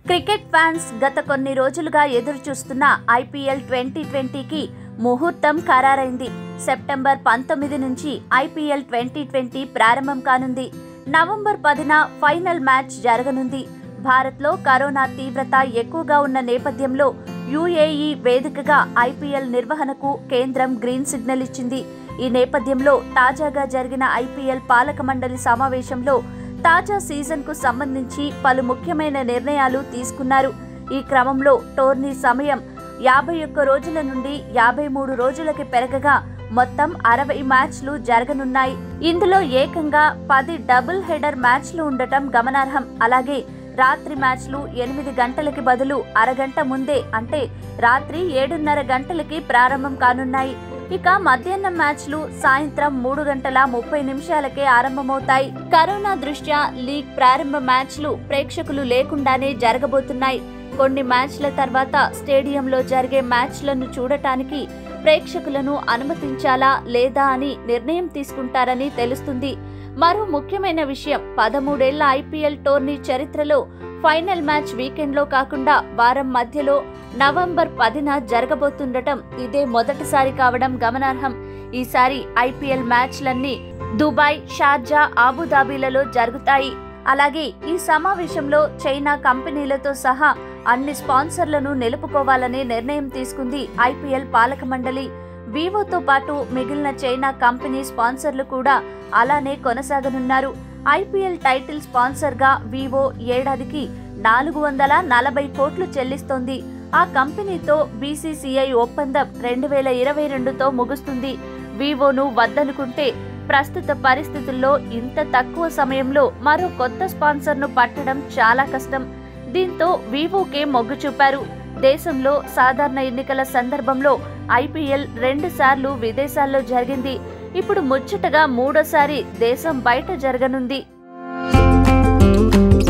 cricket fans గత కొన్ని రోజులుగా ఎదురుచూస్తున్న ఐపీఎల్ ట్వంటీ ట్వంటీకి ముహూర్తం ఖరారైంది సెప్టెంబర్ పంతొమ్మిది నుంచి ఐపీఎల్ ట్వంటీ ట్వంటీ ప్రారంభం కానుంది నవంబర్ పదిన ఫైనల్ మ్యాచ్ జరగనుంది భారత్లో కరోనా తీవ్రత ఎక్కువగా ఉన్న నేపథ్యంలో యుఏఈ వేదికగా ఐపీఎల్ నిర్వహణకు కేంద్రం గ్రీన్ సిగ్నల్ ఇచ్చింది ఈ నేపథ్యంలో తాజాగా జరిగిన ఐపీఎల్ పాలక మండలి సమావేశంలో తాజా సీజన్కు సంబంధించి పలు ముఖ్యమైన నిర్ణయాలు తీసుకున్నారు ఈ క్రమంలో టోర్నీ సమయం యాభై ఒక్క రోజుల నుండి యాభై మూడు రోజులకి పెరగగా మొత్తం అరవై మ్యాచ్లు జరగనున్నాయి ఇందులో ఏకంగా పది డబుల్ హెడర్ మ్యాచ్లు ఉండటం గమనార్హం అలాగే రాత్రి మ్యాచ్లు ఎనిమిది గంటలకి బదులు అరగంట ముందే అంటే రాత్రి ఏడున్నర గంటలకి ప్రారంభం కానున్నాయి ఇక మధ్యాహ్నం మ్యాచ్లు సాయంత్రం మూడు గంటల ముప్పై నిమిషాలకే ఆరంభమవుతాయి కరోనా దృష్ట్యా లీగ్ ప్రారంభ మ్యాచ్లు ప్రేక్షకులు లేకుండానే జరగబోతున్నాయి కొన్ని మ్యాచ్ల తర్వాత స్టేడియంలో జరిగే మ్యాచ్లను చూడటానికి ప్రేక్షకులను అనుమతించాలా లేదా అని నిర్ణయం తీసుకుంటారని తెలుస్తుంది మరో ముఖ్యమైన విషయం పదమూడేళ్ల ఐపీఎల్ టోర్నీ చరిత్రలో ఫైనల్ మ్యాచ్ వీకెండ్లో కాకుండా వారం మధ్యలో నవంబర్ పదిన జరగబోతుండటం ఇదే మొదటిసారి కావడం గమనార్హం ఈసారి ఐపీఎల్ మ్యాచ్లన్నీ దుబాయ్ షార్జా ఆబుదాబీలలో జరుగుతాయి అలాగే ఈ సమావేశంలో చైనా కంపెనీలతో సహా అన్ని స్పాన్సర్లను నిలుపుకోవాలనే నిర్ణయం తీసుకుంది ఐపీఎల్ పాలక మండలి వివోతో పాటు మిగిలిన చైనా కంపెనీ స్పాన్సర్లు కూడా అలానే కొనసాగనున్నారు ఐపీఎల్ టైటిల్ స్పాన్సర్గా వివో ఏడాదికి నాలుగు వందల నలభై కోట్లు చెల్లిస్తోంది ఆ కంపెనీతో బీసీసీఐ ఒప్పందం రెండు వేల ఇరవై రెండుతో ముగుస్తుంది వివోను వద్దనుకుంటే ప్రస్తుత పరిస్థితుల్లో ఇంత తక్కువ సమయంలో మరో కొత్త స్పాన్సర్ను పట్టడం చాలా కష్టం దీంతో వివోకే మొగ్గు చూపారు దేశంలో సాధారణ ఎన్నికల సందర్భంలో ఐపీఎల్ రెండు సార్లు విదేశాల్లో జరిగింది ఇప్పుడు ముచ్చటగా మూడోసారి దేశం బయట జరగనుంది